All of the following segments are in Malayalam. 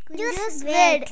Use word.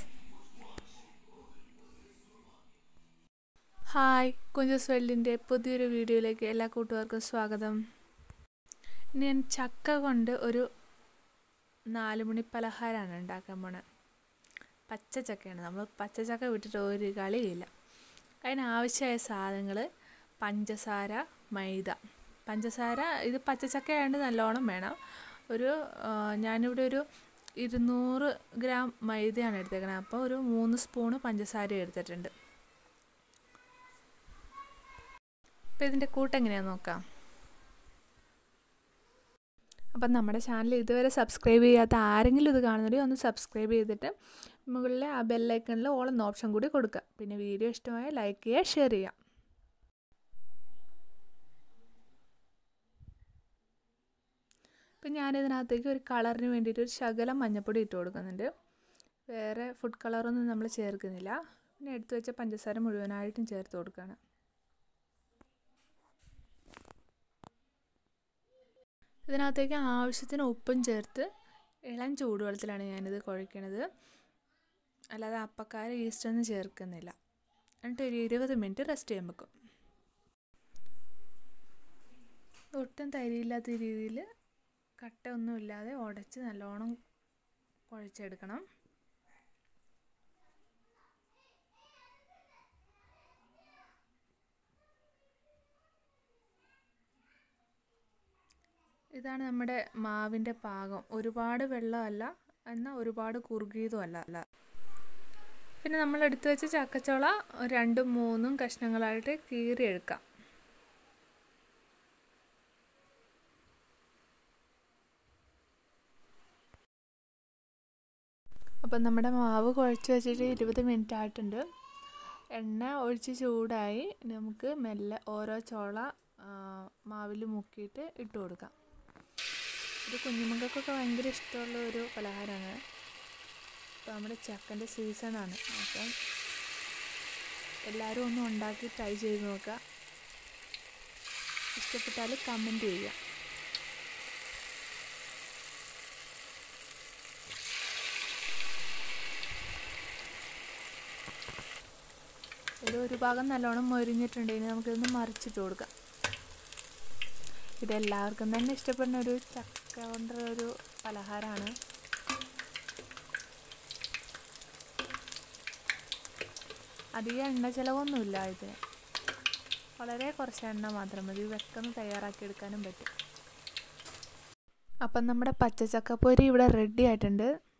ഹായ് കുഞ്ചസ് വേൾഡിൻ്റെ പുതിയൊരു വീഡിയോയിലേക്ക് എല്ലാ കൂട്ടുകാർക്കും സ്വാഗതം ഇന്ന് ഞാൻ ചക്ക കൊണ്ട് ഒരു നാല് മണി പലഹാരമാണ് ഉണ്ടാക്കാൻ പോണത് പച്ച ചക്കയാണ് നമ്മൾ പച്ച ചക്ക വിട്ടിട്ട് ഒരു കളിയില്ല അതിനാവശ്യമായ സാധനങ്ങൾ പഞ്ചസാര മൈദ പഞ്ചസാര ഇത് പച്ചച്ചക്കയായതുകൊണ്ട് നല്ലോണം വേണം ഒരു ആ, ഞാനിവിടെ ഒരു ഇരുന്നൂറ് ഗ്രാം മൈദയാണ് എടുത്തേക്കണത് അപ്പോൾ ഒരു മൂന്ന് സ്പൂണ് പഞ്ചസാര എടുത്തിട്ടുണ്ട് അപ്പോൾ ഇതിൻ്റെ കൂട്ടെങ്ങനെയാണെന്ന് നോക്കാം അപ്പം നമ്മുടെ ചാനൽ ഇതുവരെ സബ്സ്ക്രൈബ് ചെയ്യാത്ത ആരെങ്കിലും ഇത് കാണുന്നുണ്ടെങ്കിൽ ഒന്ന് സബ്സ്ക്രൈബ് ചെയ്തിട്ട് മുകളിലെ ആ ബെല്ലൈക്കണിൽ ഓൾ എന്ന ഓപ്ഷൻ കൂടി കൊടുക്കുക പിന്നെ വീഡിയോ ഇഷ്ടമായ ലൈക്ക് ചെയ്യുക ഷെയർ ചെയ്യുക ഇപ്പം ഞാനിതിനകത്തേക്ക് ഒരു കളറിന് വേണ്ടിയിട്ട് ഒരു ശകലം മഞ്ഞപ്പൊടി ഇട്ട് കൊടുക്കുന്നുണ്ട് വേറെ ഫുഡ് കളറൊന്നും നമ്മൾ ചേർക്കുന്നില്ല പിന്നെ എടുത്തു വെച്ച പഞ്ചസാര മുഴുവനായിട്ടും ചേർത്ത് കൊടുക്കുകയാണ് ഇതിനകത്തേക്ക് ആവശ്യത്തിന് ഉപ്പും ചേർത്ത് ഇളം ചൂടുവെള്ളത്തിലാണ് ഞാനിത് കുഴയ്ക്കണത് അല്ലാതെ അപ്പക്കാര ഈസ്റ്റൊന്നും ചേർക്കുന്നില്ല എന്നിട്ട് ഒരു ഇരുപത് മിനിറ്റ് റെസ്റ്റ് ചെയ്യാൻ വെക്കും ഒട്ടും തരിയില്ലാത്ത രീതിയിൽ കട്ട ഒന്നും ഇല്ലാതെ ഉടച്ച് നല്ലോണം കുഴച്ചെടുക്കണം ഇതാണ് നമ്മുടെ മാവിൻ്റെ പാകം ഒരുപാട് വെള്ളമല്ല എന്നാൽ ഒരുപാട് കുറുകിയതും അല്ല അല്ല പിന്നെ നമ്മൾ എടുത്തു വെച്ച ചക്കച്ചോള രണ്ടും മൂന്നും കഷ്ണങ്ങളായിട്ട് കീറിയെടുക്കാം അപ്പം നമ്മുടെ മാവ് കുഴച്ച് വെച്ചിട്ട് ഇരുപത് മിനിറ്റ് ആയിട്ടുണ്ട് എണ്ണ ഒഴിച്ച് ചൂടായി നമുക്ക് മെല്ലെ ഓരോ ചോള മാവിൽ മുക്കിയിട്ട് ഇട്ട് കൊടുക്കാം ഇത് കുഞ്ഞുമക്കൾക്കൊക്കെ ഭയങ്കര ഇഷ്ടമുള്ള ഒരു പലഹാരമാണ് ഇപ്പോൾ നമ്മുടെ ചക്കൻ്റെ സീസണാണ് അപ്പം എല്ലാവരും ഒന്ന് ഉണ്ടാക്കി ട്രൈ ചെയ്ത് നോക്കുക ഇഷ്ടപ്പെട്ടാൽ കമൻറ്റ് ചെയ്യുക ഇത് ഒരു ഭാഗം നല്ലോണം മൊരിഞ്ഞിട്ടുണ്ട് ഇനി നമുക്കിതൊന്ന് മറിച്ചിട്ട് കൊടുക്കാം ഇതെല്ലാവർക്കും തന്നെ ഇഷ്ടപ്പെടുന്ന ഒരു ചക്ക കൊണ്ടുള്ള ഒരു പലഹാരമാണ് അധികം എണ്ണ ചിലവൊന്നുമില്ല ഇതിന് വളരെ കുറച്ച് എണ്ണ മാത്രം മതി വെക്കൊന്ന് തയ്യാറാക്കിയെടുക്കാനും പറ്റും അപ്പം നമ്മുടെ പച്ചച്ചക്കപ്പൊരി ഇവിടെ റെഡി ആയിട്ടുണ്ട്